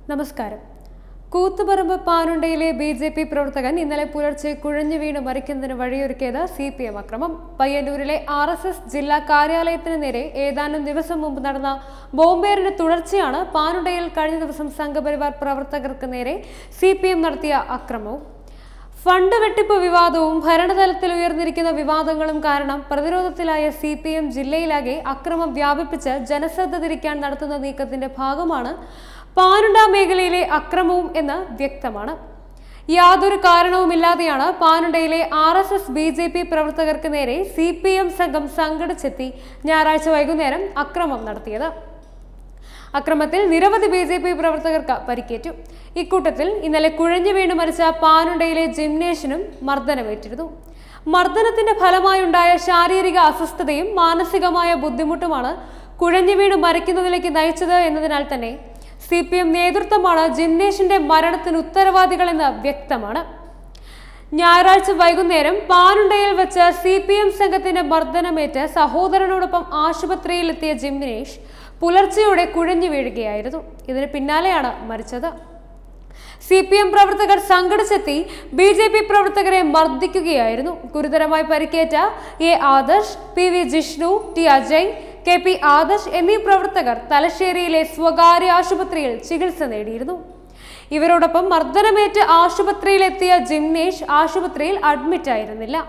നമസ്കാരം കൂത്തുപറമ്പ് പാനുണ്ടയിലെ B J P പ്രവർത്തകൻ ഇന്നലെ പുലർച്ചെ കുഴഞ്ഞു വീണ് മരിക്കുന്നതിന് വഴിയൊരുക്കിയത് സി പി എം അക്രമം പയ്യന്നൂരിലെ ആർ എസ് എസ് ജില്ലാ കാര്യാലയത്തിന് നേരെ ഏതാനും ദിവസം മുമ്പ് നടന്ന ബോംബേറിന്റെ തുടർച്ചയാണ് പാനുണ്ടയിൽ കഴിഞ്ഞ ദിവസം സംഘപരിവാർ പ്രവർത്തകർക്ക് നേരെ സി പി എം നടത്തിയ അക്രമവും ഫണ്ട് വെട്ടിപ്പ് വിവാദവും ഭരണതലത്തിൽ ഉയർന്നിരിക്കുന്ന വിവാദങ്ങളും കാരണം പ്രതിരോധത്തിലായ സി പി എം ജില്ലയിലാകെ അക്രമം വ്യാപിപ്പിച്ച് ജനശ്രദ്ധ തിരിക്കാൻ നടത്തുന്ന നീക്കത്തിന്റെ ഭാഗമാണ് പാനുണ്ട മേഖലയിലെ അക്രമവും എന്ന് വ്യക്തമാണ് യാതൊരു കാരണവുമില്ലാതെയാണ് പാനുണ്ടയിലെ R S S B J P പ്രവർത്തകർക്ക് നേരെ സി പി എം സംഘം സംഘടിച്ചെത്തി ഞായറാഴ്ച വൈകുന്നേരം അക്രമം നടത്തിയത് അക്രമത്തിൽ നിരവധി ബി ജെ പി പ്രവർത്തകർക്ക് പരിക്കേറ്റു ഇക്കൂട്ടത്തിൽ ഇന്നലെ കുഴഞ്ഞു വീണ് മരിച്ച പാനുണ്ടയിലെ ജിംനേഷിനും മർദ്ദനമേറ്റിരുന്നു മർദ്ദനത്തിന്റെ ഫലമായുണ്ടായ ശാരീരിക അസ്വസ്ഥതയും മാനസികമായ ബുദ്ധിമുട്ടുമാണ് കുഴഞ്ഞു വീണ് മരിക്കുന്നതിലേക്ക് നയിച്ചത് എന്നതിനാൽ തന്നെ സി പി എം നേതൃത്വമാണ് ജിംനേഷിന്റെ മരണത്തിന് ഉത്തരവാദികളെന്ന് വ്യക്തമാണ് ഞായറാഴ്ച വൈകുന്നേരം പാനുണ്ടയിൽ വെച്ച് സി പി എം സംഘത്തിന്റെ മർദ്ദനമേറ്റ് സഹോദരനോടൊപ്പം ആശുപത്രിയിലെത്തിയ ജിംനേഷ് പുലർച്ചെയോടെ കുഴഞ്ഞു വീഴുകയായിരുന്നു ഇതിന് പിന്നാലെയാണ് മരിച്ചത് സി പി എം പ്രവർത്തകർ സംഘടിച്ചെത്തി ബി ജെ പി പ്രവർത്തകരെ മർദ്ദിക്കുകയായിരുന്നു ഗുരുതരമായി പരിക്കേറ്റ A Adarsh P V Jishnu T Ajay K P Adarsh എന്നീ പ്രവർത്തകർ തലശ്ശേരിയിലെ സ്വകാര്യ ആശുപത്രിയിൽ ചികിത്സ നേടിയിരുന്നു ഇവരോടൊപ്പം മർദ്ദനമേറ്റ് ആശുപത്രിയിലെത്തിയ ജിംനേഷ് ആശുപത്രിയിൽ അഡ്മിറ്റ് ആയിരുന്നില്ല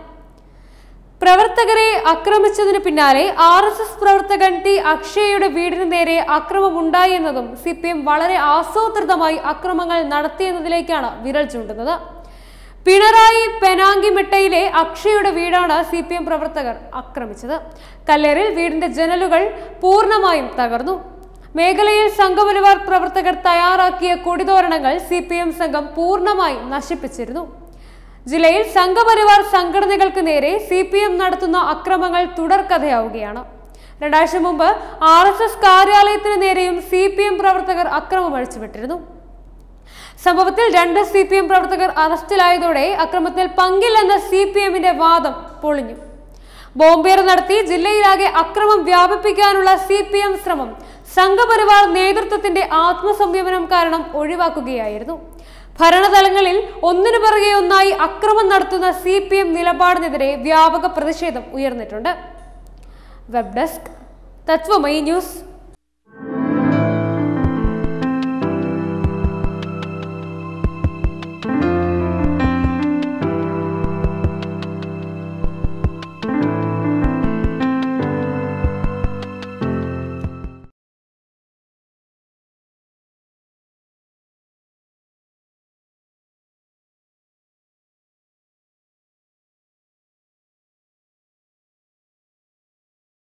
പ്രവർത്തകരെ ആക്രമിച്ചതിന് പിന്നാലെ ആർ എസ് എസ് പ്രവർത്തകൻ ടി അക്ഷയയുടെ വീടിന് നേരെ അക്രമമുണ്ടായി എന്നതും സി പി എം വളരെ ആസൂത്രിതമായി അക്രമങ്ങൾ നടത്തിയെന്നതിലേക്കാണ് വിരൽ ചൂണ്ടുന്നത് പിണറായി പെനാങ്കിമിട്ടയിലെ അക്ഷയയുടെ വീടാണ് സി പി എം പ്രവർത്തകർ ആക്രമിച്ചത് കല്ലേറിൽ വീടിന്റെ ജനലുകൾ പൂർണ്ണമായും തകർന്നു മേഖലയിൽ സംഘപരിവാർ പ്രവർത്തകർ തയ്യാറാക്കിയ കൊടിതോരണങ്ങൾ സി പി എം സംഘം പൂർണ്ണമായി നശിപ്പിച്ചിരുന്നു ജില്ലയിൽ സംഘപരിവാർ സംഘടനകൾക്ക് നേരെ സി പി എം നടത്തുന്ന അക്രമങ്ങൾ തുടർക്കഥയാവുകയാണ് രണ്ടാഴ്ച മുമ്പ് ആർ എസ് എസ് കാര്യാലയത്തിന് നേരെയും സി പി എം പ്രവർത്തകർ അക്രമം അഴിച്ചുവിട്ടിരുന്നു സംഭവത്തിൽ രണ്ട് സി പി എം പ്രവർത്തകർ അറസ്റ്റിലായതോടെ അക്രമത്തിൽ പങ്കില്ലെന്ന സി പി എമ്മിന്റെ വാദം പൊളിഞ്ഞു ബോംബേർ നടത്തി ജില്ലയിലാകെ അക്രമം വ്യാപിപ്പിക്കാനുള്ള സി പി എം ശ്രമം സംഘപരിവാർ നേതൃത്വത്തിന്റെ ആത്മസംയമനം കാരണം ഒഴിവാക്കുകയായിരുന്നു ഭരണതലങ്ങളിൽ ഒന്നിനു പിറകെ ഒന്നായി അക്രമം നടത്തുന്ന സി പി എം നിലപാടിനെതിരെ വ്യാപക പ്രതിഷേധം ഉയർന്നിട്ടുണ്ട് വെബ് ഡെസ്ക് തത്വമയി ന്യൂസ്